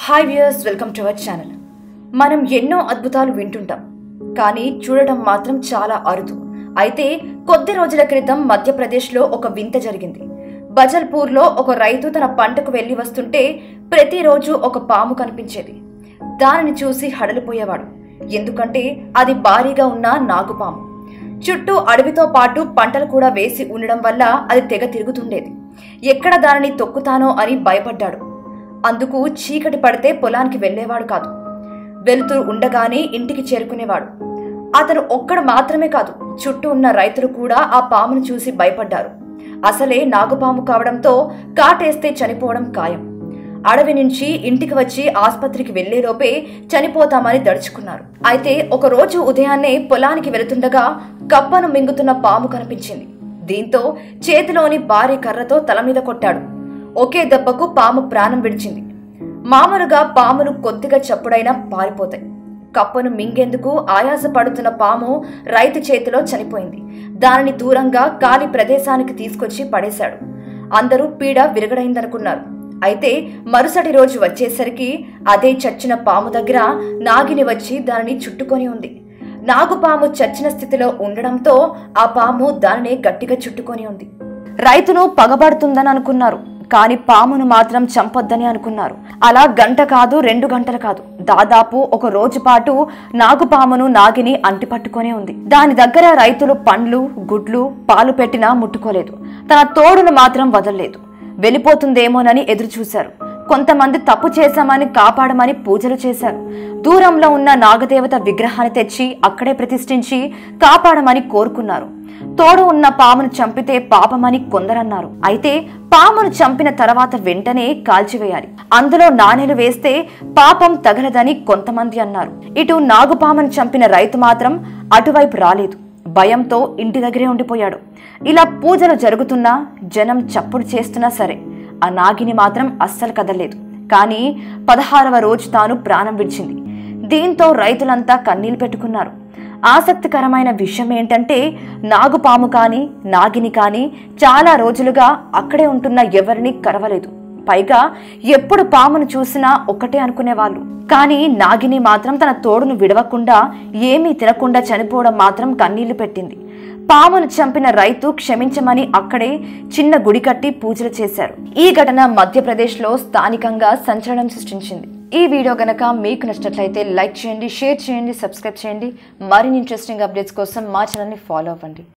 hi viewers welcome to our channel మనం ఎన్నో అద్భుతాలు వింటుంటాం కానీ చూడటం మాత్రం చాలా అరుదు అయితే కొద్ది రోజుల క్రితం మధ్యప్రదేశ్లో ఒక వింత జరిగింది బజల్పూర్లో ఒక రైతు తన పంటకు వెళ్లి వస్తుంటే ప్రతిరోజు ఒక పాము కనిపించేది దానిని చూసి హడలిపోయేవాడు ఎందుకంటే అది భారీగా ఉన్న నాగుపాము చుట్టూ అడవితో పాటు పంటలు కూడా వేసి ఉండడం వల్ల అది తెగ తిరుగుతుండేది ఎక్కడ దానిని తొక్కుతానో అని భయపడ్డాడు అందుకు చీకటి పడితే పొలానికి వెళ్ళేవాడు కాదు వెలుతురు ఉండగానే ఇంటికి చేరుకునేవాడు అతను ఒక్కడు మాత్రమే కాదు చుట్టూ ఉన్న రైతులు కూడా ఆ పామును చూసి భయపడ్డారు అసలే నాగుపాము కావడంతో కాటేస్తే చనిపోవడం ఖాయం అడవి నుంచి ఇంటికి వచ్చి ఆసుపత్రికి వెళ్లేలోపే చనిపోతామని దడుచుకున్నారు అయితే ఒక రోజు ఉదయాన్నే పొలానికి వెళుతుండగా కప్పను మింగుతున్న పాము కనిపించింది దీంతో చేతిలోని భారీ కర్రతో తల మీద కొట్టాడు ఒకే దెబ్బకు పాము ప్రాణం విడిచింది మామూలుగా పాములు కొద్దిగా చప్పుడైనా పారిపోతాయి కప్పను మింగేందుకు ఆయాస పడుతున్న పాము రైతు చేతిలో చనిపోయింది దానిని దూరంగా ఖాళీ ప్రదేశానికి తీసుకొచ్చి పడేశాడు అందరూ పీడ విరగడైందనుకున్నారు అయితే మరుసటి రోజు వచ్చేసరికి అదే చచ్చిన పాము దగ్గర నాగిని వచ్చి దానిని చుట్టుకొని ఉంది నాగుపాము చచ్చిన స్థితిలో ఉండడంతో ఆ పాము దానిని గట్టిగా చుట్టుకొని ఉంది రైతును పగబడుతుందని అనుకున్నారు కానీ పామును మాత్రం చంపొద్దని అనుకున్నారు అలా గంట కాదు రెండు గంటలు కాదు దాదాపు ఒక రోజు పాటు నాగుపామును నాగిని అంటిపట్టుకొనే ఉంది దాని దగ్గర రైతులు పండ్లు గుడ్లు పాలు పెట్టినా ముట్టుకోలేదు తన తోడును మాత్రం వదలలేదు వెళ్ళిపోతుందేమోనని ఎదురు చూశారు కొంతమంది తప్పు చేశామని కాపాడమని పూజలు చేశారు దూరంలో ఉన్న నాగదేవత విగ్రహాన్ని తెచ్చి అక్కడే ప్రతిష్ఠించి కాపాడమని కోరుకున్నారు తోడు ఉన్న పామును చంపితే పాపమని కొందరన్నారు అయితే పామును చంపిన తర్వాత వెంటనే కాల్చివేయాలి అందులో నాణేలు వేస్తే పాపం తగలదని కొంతమంది అన్నారు ఇటు నాగుపామును చంపిన రైతు మాత్రం అటువైపు రాలేదు భయంతో ఇంటి దగ్గరే ఉండిపోయాడు ఇలా పూజలు జరుగుతున్నా జనం చప్పుడు చేస్తున్నా సరే ఆ నాగిని మాత్రం అస్సలు కదలేదు కానీ పదహారవ రోజు తాను ప్రాణం విడిచింది దీంతో రైతులంతా కన్నీళ్లు పెట్టుకున్నారు ఆసక్తికరమైన విషయం ఏంటంటే నాగుపాము కానీ నాగిని కానీ చాలా రోజులుగా అక్కడే ఉంటున్న ఎవరిని కరవలేదు పైగా ఎప్పుడు పామును చూసినా ఒక్కటే అనుకునేవాళ్ళు కానీ నాగిని మాత్రం తన తోడును విడవకుండా ఏమీ తినకుండా చనిపోవడం మాత్రం కన్నీళ్లు పెట్టింది పామును చంపిన రైతు క్షమించమని అక్కడే చిన్న గుడి కట్టి పూజలు చేశారు ఈ ఘటన మధ్యప్రదేశ్లో స్థానికంగా సంచలనం సృష్టించింది ఈ వీడియో గనక మీకు నచ్చినట్లయితే లైక్ చేయండి షేర్ చేయండి సబ్స్క్రైబ్ చేయండి మరిన్ని ఇంట్రెస్టింగ్ అప్డేట్స్ కోసం మా ఛానల్ని ఫాలో అవ్వండి